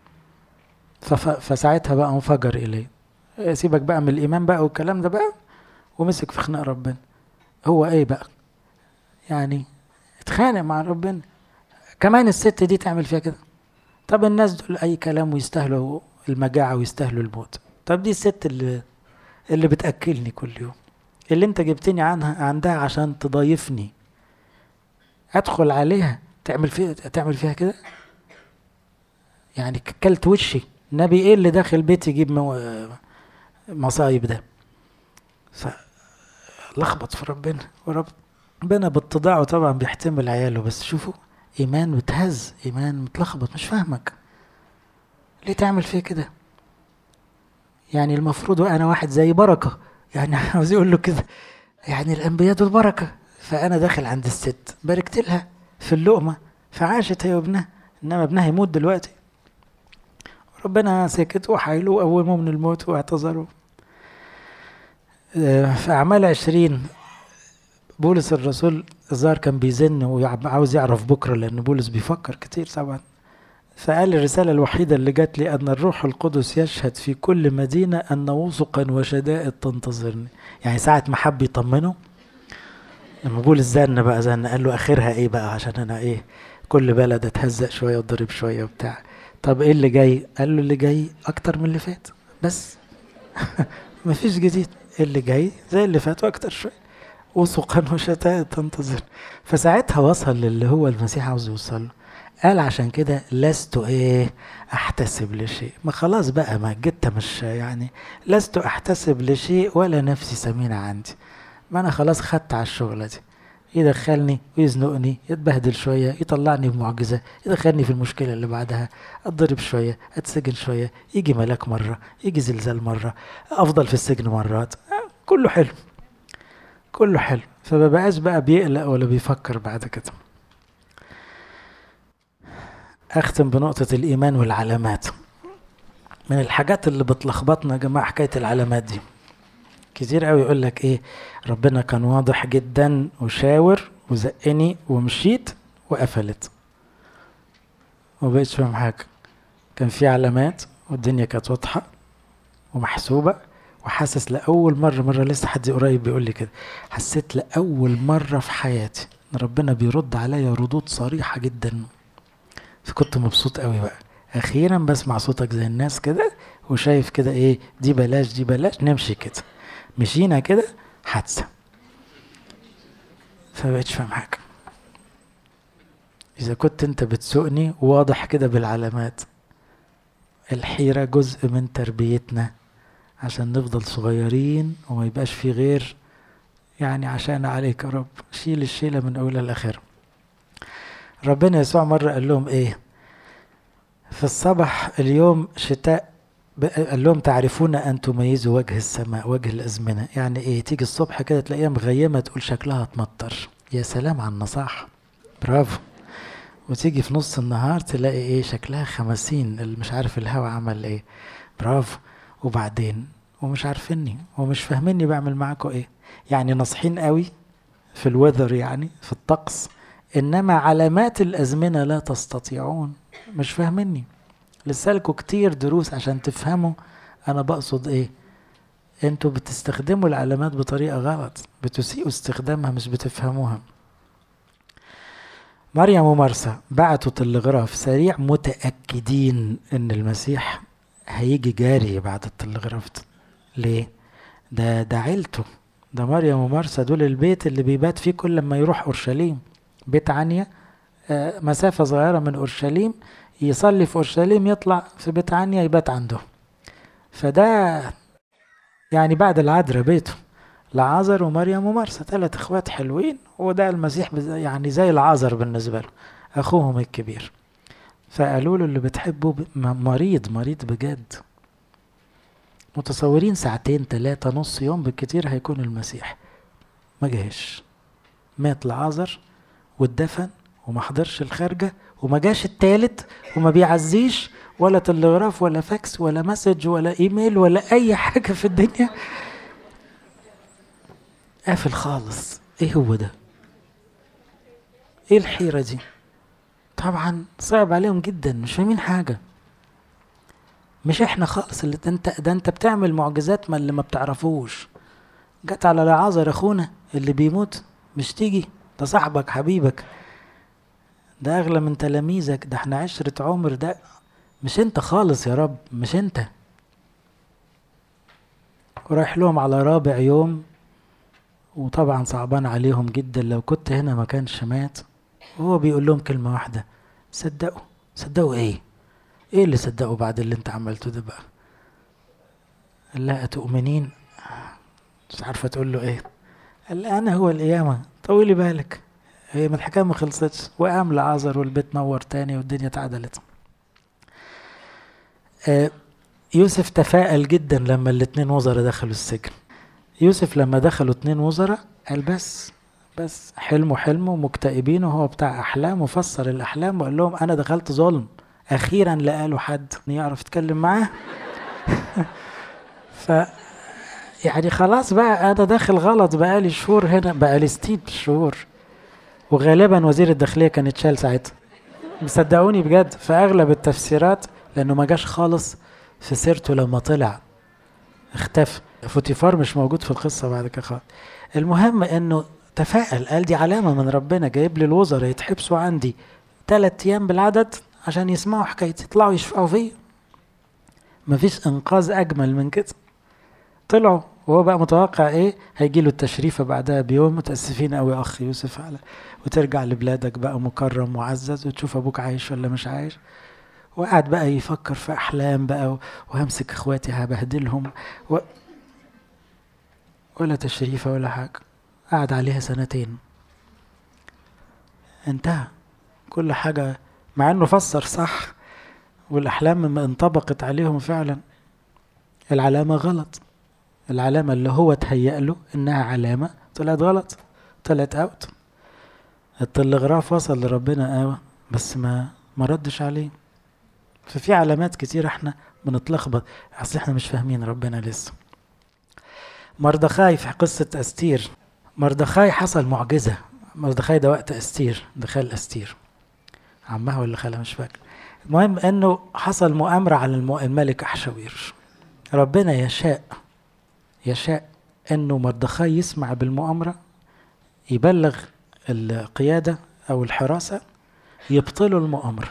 فساعتها بقى انفجر إليه سيبك بقى من الإيمان بقى والكلام ده بقى ومسك في خناق ربنا هو ايه بقى يعني اتخانق مع ربنا كمان الست دي تعمل فيها كده طب الناس دول اي كلام ويستاهلوا المجاعة ويستاهلوا الموت طب دي الست اللي اللي بتأكلني كل يوم اللي انت جبتني عنها عندها عشان تضايفني ادخل عليها تعمل فيها تعمل فيها كده يعني كلت وشي النبي ايه اللي داخل بيتي يجيب مصايب ده فلخبط في ربنا وربنا باتضاعه طبعا بيحتمل عياله بس شوفوا ايمان متهز ايمان متلخبط مش فاهمك ليه تعمل فيه كده يعني المفروض انا واحد زي بركه يعني عاوز يقول له كده يعني الانبياء دول بركه فانا داخل عند الست باركت لها في اللقمه فعاشت هي وابنها انما ابنها يموت دلوقتي ربنا سكت وحايله وقومه من الموت واعتذروا آه، في أعمال عشرين بولس الرسول الظاهر كان بيزن وعاوز يعرف بكرة لأن بولس بيفكر كتير طبعا فقال الرسالة الوحيدة اللي جات لي أن الروح القدس يشهد في كل مدينة أن وثقا وشدائد تنتظرني يعني ساعة ما حب يطمنه لما بولس زن بقى زن قال له آخرها إيه بقى عشان أنا إيه كل بلد اتهزق شوية وضرب شوية وبتاع طب إيه اللي جاي قال له اللي جاي أكتر من اللي فات بس مفيش جديد اللي جاي زي اللي فات واكتر شويه وثقا وشتاء تنتظر فساعتها وصل للي هو المسيح عاوز يوصل له قال عشان كده لست ايه احتسب لشيء ما خلاص بقى ما جيت مش يعني لست احتسب لشيء ولا نفسي سمينة عندي ما انا خلاص خدت على الشغلة دي يدخلني ويزنقني يتبهدل شوية يطلعني بمعجزة يدخلني في المشكلة اللي بعدها أتضرب شوية أتسجن شوية يجي ملاك مرة يجي زلزال مرة أفضل في السجن مرات كله حلو كله حلو فما بقاش بقى بيقلق ولا بيفكر بعد كده أختم بنقطة الإيمان والعلامات من الحاجات اللي بتلخبطنا يا جماعة حكاية العلامات دي كتير قوي يقول لك ايه ربنا كان واضح جدا وشاور وزقني ومشيت وقفلت ومبقتش فاهم حاجه كان في علامات والدنيا كانت واضحه ومحسوبه وحاسس لاول مره مره لسه حد قريب بيقول لي كده حسيت لاول مره في حياتي ان ربنا بيرد عليا ردود صريحه جدا فكنت مبسوط قوي بقى اخيرا بسمع صوتك زي الناس كده وشايف كده ايه دي بلاش دي بلاش نمشي كده مشينا كده حادثة فبقتش فاهم حاجة إذا كنت أنت بتسوقني واضح كده بالعلامات الحيرة جزء من تربيتنا عشان نفضل صغيرين وما يبقاش في غير يعني عشان عليك يا رب شيل الشيلة من أولها لآخرها ربنا يسوع مرة قال لهم إيه في الصبح اليوم شتاء قال لهم تعرفون أن تميزوا وجه السماء وجه الأزمنة يعني إيه تيجي الصبح كده تلاقيها مغيمة تقول شكلها تمطر يا سلام على النصاح برافو وتيجي في نص النهار تلاقي إيه شكلها خمسين مش عارف الهوا عمل إيه برافو وبعدين ومش عارفيني ومش فاهميني بعمل معاكم إيه يعني ناصحين قوي في الوذر يعني في الطقس إنما علامات الأزمنة لا تستطيعون مش فاهميني لسه لكم كتير دروس عشان تفهموا انا بقصد ايه انتوا بتستخدموا العلامات بطريقة غلط بتسيئوا استخدامها مش بتفهموها مريم ومرسى بعتوا تلغراف سريع متأكدين ان المسيح هيجي جاري بعد التلغراف ده ليه ده ده عيلته ده مريم ومرسى دول البيت اللي بيبات فيه كل ما يروح اورشليم بيت عنيا آه، مسافة صغيرة من اورشليم يصلي في اورشليم يطلع في بيت عنيا يبات عنده فده يعني بعد العذراء بيته لعازر ومريم ومرسى ثلاث اخوات حلوين وده المسيح يعني زي العازر بالنسبه له اخوهم الكبير فقالوا له اللي بتحبه مريض مريض بجد متصورين ساعتين ثلاثة نص يوم بالكتير هيكون المسيح ما جهش مات لعازر واتدفن وما حضرش الخارجة وما جاش التالت وما بيعزيش ولا تلغراف ولا فاكس ولا مسج ولا ايميل ولا اي حاجة في الدنيا قافل خالص ايه هو ده ايه الحيرة دي طبعا صعب عليهم جدا مش فاهمين حاجة مش احنا خالص اللي انت ده انت بتعمل معجزات ما اللي ما بتعرفوش جت على لعازر اخونا اللي بيموت مش تيجي ده صاحبك حبيبك ده اغلى من تلاميذك ده احنا عشرة عمر ده مش انت خالص يا رب مش انت ورايح لهم على رابع يوم وطبعا صعبان عليهم جدا لو كنت هنا ما كانش مات وهو بيقول لهم كلمة واحدة صدقوا صدقوا ايه ايه اللي صدقوا بعد اللي انت عملته ده بقى قال لا أتؤمنين مش عارفة تقول له ايه قال أنا هو القيامة طولي بالك هي من الحكاية ما خلصتش وقام لعازر والبيت نور تاني والدنيا اتعدلت آه يوسف تفائل جدا لما الاتنين وزراء دخلوا السجن يوسف لما دخلوا اتنين وزراء قال بس بس حلموا حلموا مكتئبين وهو بتاع احلام وفسر الاحلام وقال لهم انا دخلت ظلم اخيرا لقالوا حد يعرف يتكلم معاه ف يعني خلاص بقى انا داخل غلط بقالي شهور هنا بقالي ستين شهور وغالبا وزير الداخليه كان اتشال ساعتها مصدقوني بجد في اغلب التفسيرات لانه ما جاش خالص في سيرته لما طلع اختفى فوتيفار مش موجود في القصه بعد كده خالص المهم انه تفائل قال دي علامه من ربنا جايب لي الوزراء يتحبسوا عندي ثلاث ايام بالعدد عشان يسمعوا حكايتي يطلعوا يشفعوا فيا مفيش انقاذ اجمل من كده طلعوا وهو بقى متوقع ايه هيجي له التشريفه بعدها بيوم متاسفين قوي اخ يوسف على وترجع لبلادك بقى مكرم معزز وتشوف ابوك عايش ولا مش عايش وقعد بقى يفكر في احلام بقى وهمسك اخواتي هبهدلهم و... ولا تشريفه ولا حاجه قعد عليها سنتين انتهى كل حاجه مع انه فسر صح والاحلام انطبقت عليهم فعلا العلامه غلط العلامة اللي هو تهيأ له إنها علامة طلعت غلط طلعت أوت التلغراف وصل لربنا قوي بس ما ما ردش عليه ففي علامات كتير احنا بنتلخبط اصل احنا مش فاهمين ربنا لسه مردخاي في قصة أستير مردخاي حصل معجزة مردخاي ده وقت أستير دخل أستير عمها ولا خالها مش فاكر المهم انه حصل مؤامرة على الملك أحشويرش ربنا يشاء يشاء انه مردخاي يسمع بالمؤامره يبلغ القياده او الحراسه يبطلوا المؤامره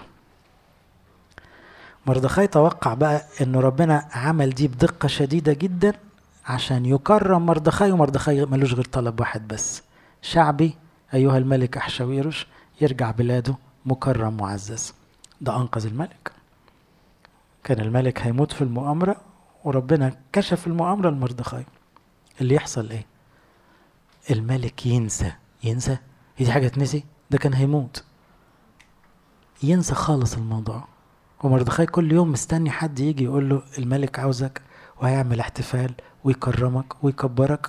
مردخاي توقع بقى انه ربنا عمل دي بدقه شديده جدا عشان يكرم مردخاي ومردخاي ملوش غير طلب واحد بس شعبي ايها الملك احشاويرش يرجع بلاده مكرم معزز ده انقذ الملك كان الملك هيموت في المؤامره وربنا كشف المؤامرة لمردخاي اللي يحصل ايه الملك ينسى ينسى هي دي حاجة تنسي ده كان هيموت ينسى خالص الموضوع ومردخاي كل يوم مستني حد يجي يقول له الملك عاوزك وهيعمل احتفال ويكرمك ويكبرك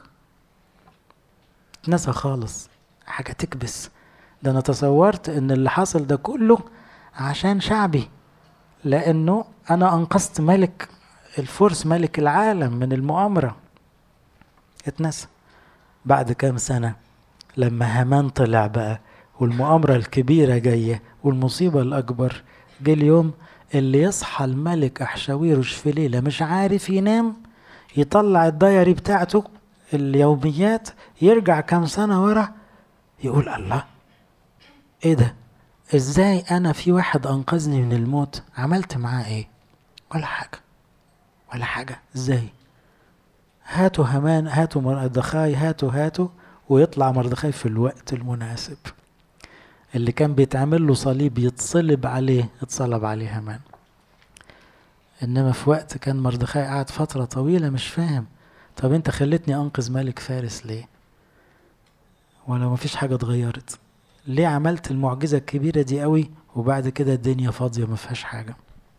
نسى خالص حاجة تكبس ده انا تصورت ان اللي حصل ده كله عشان شعبي لانه انا انقذت ملك الفرس ملك العالم من المؤامرة اتنسى بعد كام سنة لما هامان طلع بقى والمؤامرة الكبيرة جاية والمصيبة الأكبر جه اليوم اللي يصحى الملك أحشاويرش في ليلة مش عارف ينام يطلع الدايري بتاعته اليوميات يرجع كام سنة ورا يقول الله ايه ده ازاي انا في واحد انقذني من الموت عملت معاه ايه ولا حاجه ولا حاجة ازاي هاتوا همان هاتوا مردخاي هاتوا هاتوا ويطلع مردخاي في الوقت المناسب اللي كان بيتعمل له صليب يتصلب عليه اتصلب عليه همان انما في وقت كان مردخاي قعد فترة طويلة مش فاهم طب انت خلتني انقذ ملك فارس ليه ولو مفيش حاجة اتغيرت ليه عملت المعجزة الكبيرة دي قوي وبعد كده الدنيا فاضية ما فيهاش حاجة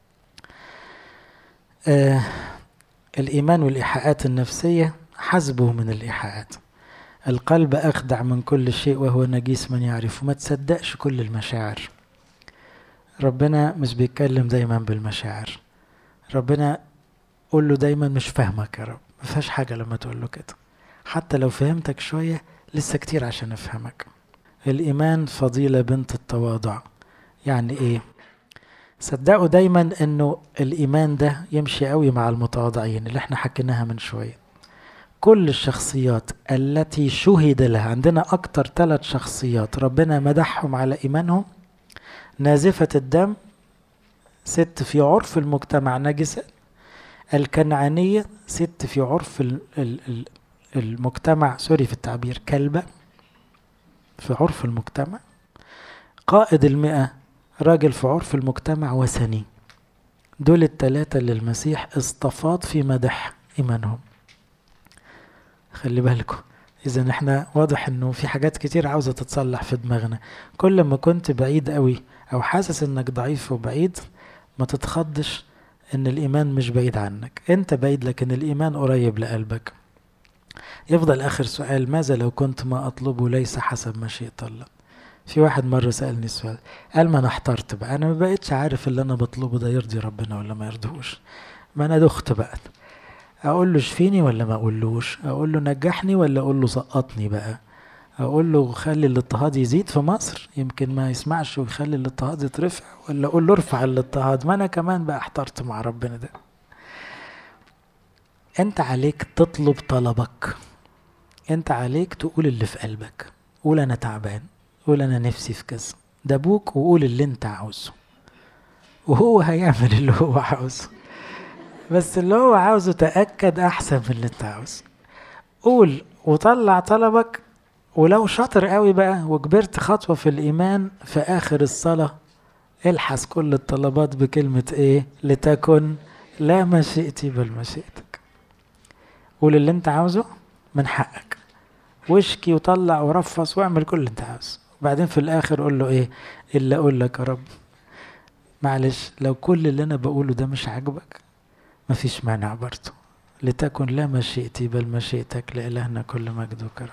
آه الإيمان والإيحاءات النفسية حسبه من الإيحاءات القلب أخدع من كل شيء وهو نجيس من يعرفه ما تصدقش كل المشاعر ربنا مش بيتكلم دايما بالمشاعر ربنا قول له دايما مش فاهمك يا رب ما فيهاش حاجة لما تقول له كده حتى لو فهمتك شوية لسه كتير عشان أفهمك الإيمان فضيلة بنت التواضع يعني ايه صدقوا دايما انه الايمان ده يمشي قوي مع المتواضعين اللي احنا حكيناها من شويه كل الشخصيات التي شهد لها عندنا اكتر ثلاث شخصيات ربنا مدحهم على ايمانهم نازفة الدم ست في عرف المجتمع نجسة الكنعانية ست في عرف المجتمع سوري في التعبير كلبة في عرف المجتمع قائد المئة راجل في عرف المجتمع وثني دول التلاتة اللي المسيح استفاض في مدح إيمانهم خلي بالكم إذا احنا واضح إنه في حاجات كتير عاوزة تتصلح في دماغنا كل ما كنت بعيد قوي أو حاسس إنك ضعيف وبعيد ما تتخضش إن الإيمان مش بعيد عنك أنت بعيد لكن الإيمان قريب لقلبك يفضل آخر سؤال ماذا لو كنت ما أطلبه ليس حسب مشيئة الله في واحد مرة سألني السؤال قال ما أنا احترت بقى أنا ما بقتش عارف اللي أنا بطلبه ده يرضي ربنا ولا ما يرضيهوش ما أنا دخت بقى أقول له شفيني ولا ما أقولوش أقول له نجحني ولا أقول له سقطني بقى أقول له خلي الاضطهاد يزيد في مصر يمكن ما يسمعش ويخلي الاضطهاد يترفع ولا أقول له ارفع الاضطهاد ما أنا كمان بقى احترت مع ربنا ده أنت عليك تطلب طلبك أنت عليك تقول اللي في قلبك قول أنا تعبان قول انا نفسي في كذا ده ابوك وقول اللي انت عاوزه وهو هيعمل اللي هو عاوزه بس اللي هو عاوزه تأكد أحسن من اللي أنت عاوزه قول وطلع طلبك ولو شاطر قوي بقى وكبرت خطوة في الإيمان في آخر الصلاة الحس كل الطلبات بكلمة إيه لتكن لا مشيئتي بل مشيئتك قول اللي أنت عاوزه من حقك واشكي وطلع ورفص واعمل كل اللي أنت عاوزه وبعدين في الاخر قول له ايه الا اقول لك يا رب معلش لو كل اللي انا بقوله ده مش عاجبك مفيش مانع برضه لتكن لا مشيئتي بل مشيئتك لإلهنا كل مجد وكرم